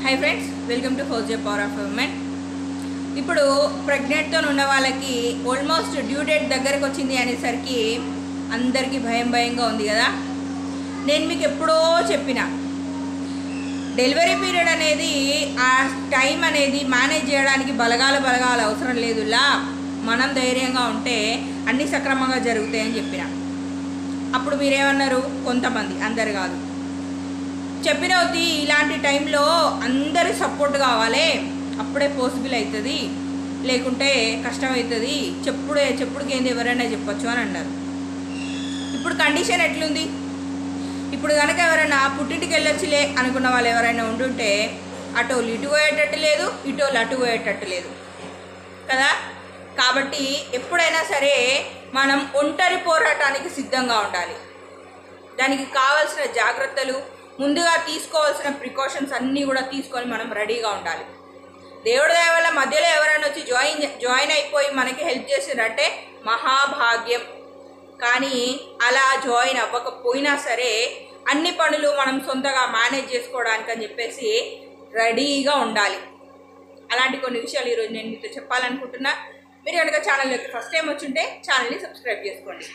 hi friends welcome to Fouz power of women ఇప్పుడు ప్రెగ్నెంట్తో ఉన్న వాళ్ళకి ఆల్మోస్ట్ డ్యూ డేట్ దగ్గరకు వచ్చింది అనేసరికి అందరికీ భయం భయంగా ఉంది కదా నేను మీకు ఎప్పుడో చెప్పిన డెలివరీ పీరియడ్ అనేది ఆ టైం అనేది మేనేజ్ చేయడానికి బలగాల బలగాలు అవసరం లేదులా మనం ధైర్యంగా ఉంటే అన్నీ సక్రమంగా జరుగుతాయని చెప్పిన అప్పుడు మీరేమన్నారు కొంతమంది అందరు కాదు చెప్పిన వద్ది ఇలాంటి టైంలో అందరి సపోర్ట్ కావాలి అప్పుడే పాసిబుల్ అవుతుంది లేకుంటే కష్టం అవుతుంది చెప్పుడు చెప్పుడుకి ఏంది ఎవరైనా చెప్పొచ్చు అని అన్నారు ఇప్పుడు కండిషన్ ఎట్లుంది ఇప్పుడు కనుక ఎవరైనా పుట్టింటికి వెళ్ళొచ్చులే అనుకున్న వాళ్ళు ఎవరైనా ఉండుంటే అటోళ్ళు ఇటు పోయేటట్టు లేదు ఇటోళ్ళు అటు పోయేటట్టు లేదు కదా కాబట్టి ఎప్పుడైనా సరే మనం ఒంటరి పోరాటానికి సిద్ధంగా ఉండాలి దానికి కావాల్సిన జాగ్రత్తలు ముందుగా తీసుకోవాల్సిన ప్రికాషన్స్ అన్నీ కూడా తీసుకొని మనం రెడీగా ఉండాలి దేవుడి దయ వల్ల మధ్యలో ఎవరైనా వచ్చి జాయిన్ జాయిన్ అయిపోయి మనకి హెల్ప్ చేసిందంటే మహాభాగ్యం కానీ అలా జాయిన్ అవ్వకపోయినా సరే అన్ని పనులు మనం సొంతగా మేనేజ్ చేసుకోవడానికి అని చెప్పేసి రెడీగా ఉండాలి అలాంటి కొన్ని విషయాలు ఈరోజు నేను మీతో చెప్పాలనుకుంటున్నా మీరు కనుక ఛానల్లోకి ఫస్ట్ టైం వచ్చుంటే ఛానల్ని సబ్స్క్రైబ్ చేసుకోండి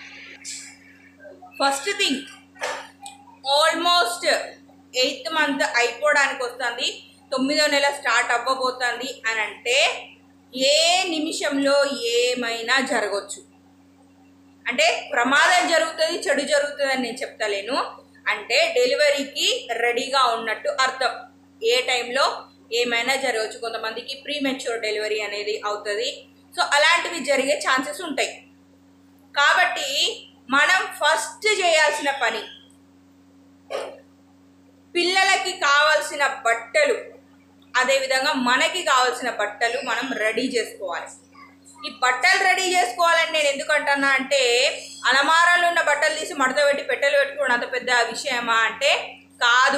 first thing almost eighth month అయిపోవడానికి వస్తుంది తొమ్మిదో నెల స్టార్ట్ అవ్వబోతుంది అని అంటే ఏ నిమిషంలో ఏమైనా జరగవచ్చు అంటే ప్రమాదం జరుగుతుంది చెడు జరుగుతుంది అని నేను చెప్తలేను అంటే డెలివరీకి రెడీగా ఉన్నట్టు అర్థం ఏ టైంలో ఏమైనా జరగవచ్చు కొంతమందికి ప్రీ మెచ్యూర్ డెలివరీ అనేది అవుతుంది సో అలాంటివి జరిగే ఛాన్సెస్ ఉంటాయి కాబట్టి మనం ఫస్ట్ చేయాల్సిన పని పిల్లలకి కావాల్సిన బట్టలు అదేవిధంగా మనకి కావాల్సిన బట్టలు మనం రెడీ చేసుకోవాలి ఈ బట్టలు రెడీ చేసుకోవాలని నేను ఎందుకు అంటున్నా అంటే అలమారాలు ఉన్న బట్టలు తీసి మడత పెట్టి పెట్టెలు పెట్టుకోవడం అంత పెద్ద విషయమా అంటే కాదు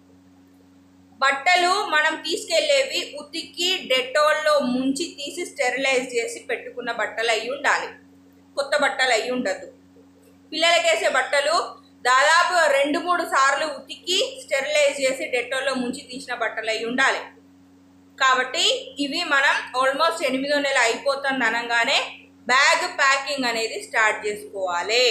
బట్టలు మనం తీసుకెళ్ళేవి ఉతికి డెటాల్లో ముంచి తీసి స్టెరిలైజ్ చేసి పెట్టుకున్న బట్టలు అయి ఉండాలి కొత్త బట్టలు అయి ఉండదు పిల్లలకేసే బట్టలు దాదాపు రెండు మూడు సార్లు ఉతికి స్టెరిలైజ్ చేసి డెటాల్లో ముంచి తీసిన బట్టలు అయి ఉండాలి కాబట్టి ఇవి మనం ఆల్మోస్ట్ ఎనిమిదో నెల అయిపోతుంది అనగానే బ్యాగ్ ప్యాకింగ్ అనేది స్టార్ట్ చేసుకోవాలి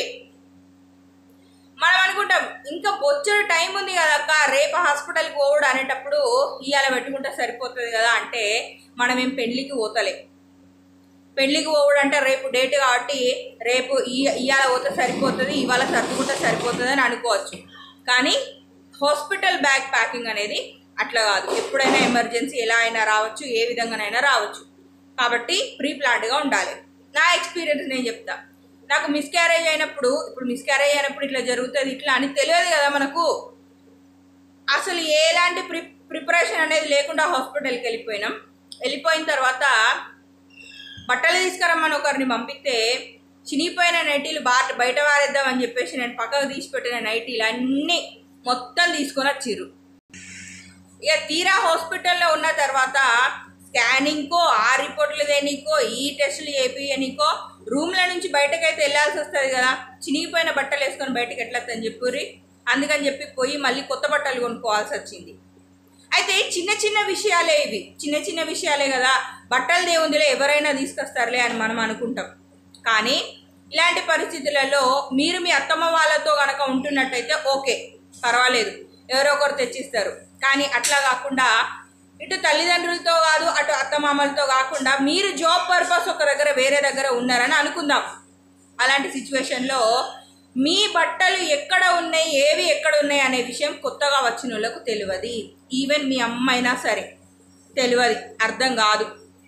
మనం అనుకుంటాం ఇంకా బొచ్చడు టైం ఉంది కదా అక్క రేపు హాస్పిటల్కి పోవడం అనేటప్పుడు ఇవాళ పెట్టుకుంటే సరిపోతుంది కదా అంటే మనం ఏం పెళ్ళికి పోతలే పెళ్ళికి పోవడం అంటే రేపు డేట్ కాబట్టి రేపు ఇవాళ పోతే సరిపోతుంది ఇవాళ సర్దుకుంటే సరిపోతుంది అని అనుకోవచ్చు కానీ హాస్పిటల్ బ్యాగ్ ప్యాకింగ్ అనేది అట్లా కాదు ఎప్పుడైనా ఎమర్జెన్సీ ఎలా అయినా రావచ్చు ఏ విధంగానైనా రావచ్చు కాబట్టి ప్రీ ప్లాన్డ్గా ఉండాలి నా ఎక్స్పీరియన్స్ నేను చెప్తా నాకు మిస్క్యారేజ్ అయినప్పుడు ఇప్పుడు మిస్క్యారేజ్ అయినప్పుడు ఇట్లా జరుగుతుంది ఇట్లా అని తెలియదు కదా మనకు అసలు ఎలాంటి ప్రి ప్రిపరేషన్ అనేది లేకుండా హాస్పిటల్కి వెళ్ళిపోయినాం వెళ్ళిపోయిన తర్వాత బట్టలు తీసుకురమ్మని ఒకరిని పంపిస్తే చినిగిపోయిన నైటీలు బా బయట వారేద్దామని చెప్పేసి నేను పక్కకు తీసి పెట్టిన నైటీలు అన్నీ మొత్తం తీసుకొని వచ్చిర్రు ఇక తీరా హాస్పిటల్లో ఉన్న తర్వాత స్కానింగ్కో ఆ రిపోర్ట్లు దేనికో ఈ టెస్టులు చేపియనికో రూమ్ల నుంచి బయటకైతే వెళ్ళాల్సి వస్తుంది కదా చినిగిపోయిన బట్టలు వేసుకొని బయటకు ఎట్లొద్దని చెప్పుర్రి అందుకని చెప్పి పోయి మళ్ళీ కొత్త బట్టలు కొనుక్కోవాల్సి వచ్చింది అయితే చిన్న చిన్న విషయాలే ఇవి చిన్న చిన్న విషయాలే కదా బట్టలు దేవుందిలే ఎవరైనా తీసుకొస్తారులే అని మనం అనుకుంటాం కానీ ఇలాంటి పరిస్థితులలో మీరు మీ అత్తమ్మ వాళ్ళతో కనుక ఉంటున్నట్టయితే ఓకే పర్వాలేదు ఎవరో ఒకరు తెచ్చిస్తారు కానీ అట్లా కాకుండా ఇటు తల్లిదండ్రులతో కాదు అటు అత్తమామలతో కాకుండా మీరు జాబ్ పర్పస్ ఒక దగ్గర వేరే దగ్గర ఉన్నారని అనుకుందాం అలాంటి సిచ్యువేషన్లో మీ బట్టలు ఎక్కడ ఉన్నాయి ఏవి ఎక్కడ ఉన్నాయి అనే విషయం కొత్తగా వచ్చిన వాళ్ళకు తెలియదు ఈవెన్ మీ అమ్మైనా సరే తెలియదు అర్థం కాదు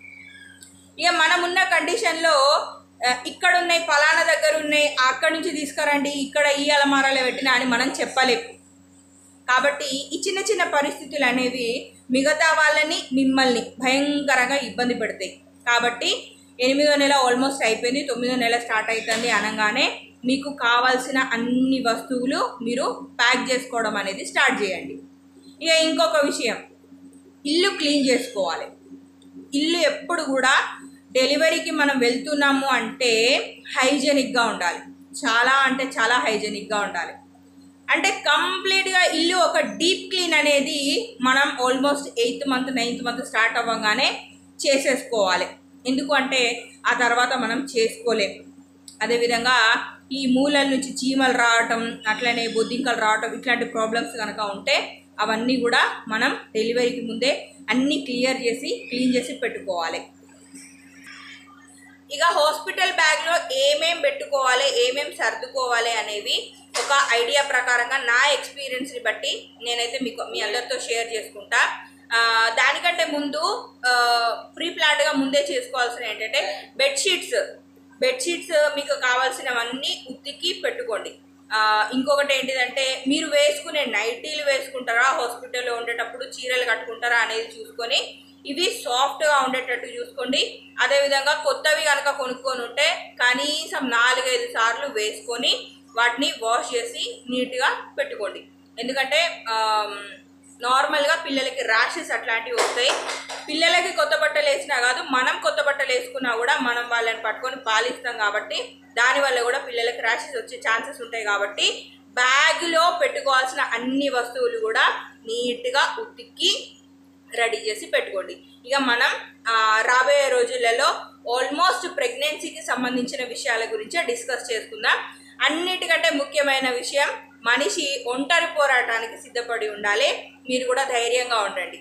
ఇక మనం ఉన్న కండిషన్లో ఇక్కడ ఉన్నాయి ఫలానా దగ్గర ఉన్నాయి అక్కడి నుంచి తీసుకురండి ఇక్కడ ఈ అలమారాలో పెట్టినా అని మనం చెప్పలేము కాబట్టి ఈ చిన్న చిన్న పరిస్థితులు అనేవి మిగతా వాళ్ళని మిమ్మల్ని భయంకరంగా ఇబ్బంది పెడతాయి కాబట్టి ఎనిమిదో నెల ఆల్మోస్ట్ అయిపోయింది తొమ్మిదో నెల స్టార్ట్ అవుతుంది అనగానే మీకు కావాల్సిన అన్ని వస్తువులు మీరు ప్యాక్ చేసుకోవడం అనేది స్టార్ట్ చేయండి ఇక ఇంకొక విషయం ఇల్లు క్లీన్ చేసుకోవాలి ఇల్లు ఎప్పుడు కూడా డెలివరీకి మనం వెళ్తున్నాము అంటే హైజెనిక్గా ఉండాలి చాలా అంటే చాలా హైజెనిక్గా ఉండాలి అంటే కంప్లీట్గా ఇల్లు ఒక డీప్ క్లీన్ అనేది మనం almost eighth month ninth month start అవ్వగానే చేసేసుకోవాలి ఎందుకు అంటే ఆ తర్వాత మనం చేసుకోలేం అదేవిధంగా ఈ మూలల నుంచి చీమలు రావటం అట్లనే బొద్దింకలు రావటం ఇట్లాంటి ప్రాబ్లమ్స్ కనుక ఉంటే అవన్నీ కూడా మనం డెలివరీకి ముందే అన్నీ క్లియర్ చేసి క్లీన్ చేసి పెట్టుకోవాలి ఇక హాస్పిటల్ బ్యాగ్లో ఏమేం పెట్టుకోవాలి ఏమేం సర్దుకోవాలి అనేవి ఒక ఐడియా ప్రకారంగా నా ఎక్స్పీరియన్స్ని బట్టి నేనైతే మీకు మీ అందరితో షేర్ చేసుకుంటా ఆ, దానికంటే ముందు ప్రీ ప్లాన్డ్గా ముందే చేసుకోవాల్సిన ఏంటంటే బెడ్షీట్స్ బెడ్షీట్స్ మీకు కావాల్సినవన్నీ ఉతికి పెట్టుకోండి ఆ, ఇంకొకటి ఏంటిదంటే మీరు వేసుకునే నైటీలు వేసుకుంటారా హాస్పిటల్లో ఉండేటప్పుడు చీరలు కట్టుకుంటారా అనేది చూసుకొని ఇవి సాఫ్ట్గా ఉండేటట్టు చూసుకోండి అదేవిధంగా కొత్తవి కనుక కొనుక్కొని ఉంటే కనీసం నాలుగైదు సార్లు వేసుకొని వాటిని వాష్ చేసి నీట్గా పెట్టుకోండి ఎందుకంటే ఆమ్, నార్మల్గా పిల్లలకి ర్యాషెస్ అట్లాంటివి వస్తాయి పిల్లలకి కొత్త బట్టలు వేసినా కాదు మనం కొత్త బట్టలు వేసుకున్నా కూడా మనం వాళ్ళని పట్టుకొని పాలిస్తాం కాబట్టి దానివల్ల కూడా పిల్లలకి ర్యాషెస్ వచ్చే ఛాన్సెస్ ఉంటాయి కాబట్టి బ్యాగ్లో పెట్టుకోవాల్సిన అన్ని వస్తువులు కూడా నీట్గా ఉతికి రెడీ చేసి పెట్టుకోండి ఇక మనం ఆ, రాబోయే రోజులలో ఆల్మోస్ట్ ప్రెగ్నెన్సీకి సంబంధించిన విషయాల గురించి డిస్కస్ చేసుకుందాం అన్నిటికంటే ముఖ్యమైన విషయం మనిషి ఒంటరి పోరాటానికి సిద్ధపడి ఉండాలి మీరు కూడా ధైర్యంగా ఉండండి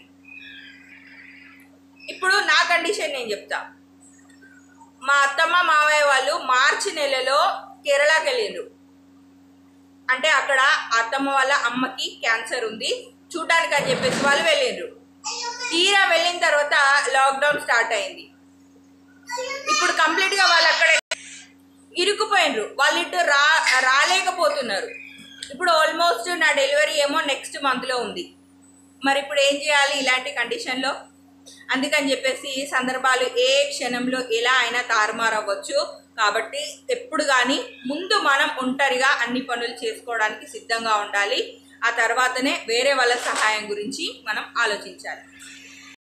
ఇప్పుడు నా కండిషన్ నేను చెప్తా మా అత్తమ్మ మావయ్య వాళ్ళు మార్చి నెలలో కేరళకి వెళ్ళిండ్రు అంటే అక్కడ అత్తమ్మ వాళ్ళ అమ్మకి క్యాన్సర్ ఉంది చూడడానికి అని చెప్పేసి వాళ్ళు వెళ్ళిండ్రు తీరా వెళ్ళిన తర్వాత లాక్డౌన్ స్టార్ట్ అయింది ఇప్పుడు కంప్లీట్గా వాళ్ళు అక్కడే ఇరుక్కుపోయినరు వాళ్ళు ఇటు రా రాలేకపోతున్నారు ఇప్పుడు ఆల్మోస్ట్ నా డెలివరీ ఏమో నెక్స్ట్ మంత్లో ఉంది మరి ఇప్పుడు ఏం చేయాలి ఇలాంటి కండిషన్లో అందుకని చెప్పేసి సందర్భాలు ఏ క్షణంలో ఎలా అయినా తారుమారు అవ్వచ్చు కాబట్టి ఎప్పుడు కానీ ముందు మనం ఒంటరిగా అన్ని పనులు చేసుకోవడానికి సిద్ధంగా ఉండాలి ఆ తర్వాతనే వేరే వాళ్ళ సహాయం గురించి మనం ఆలోచించాలి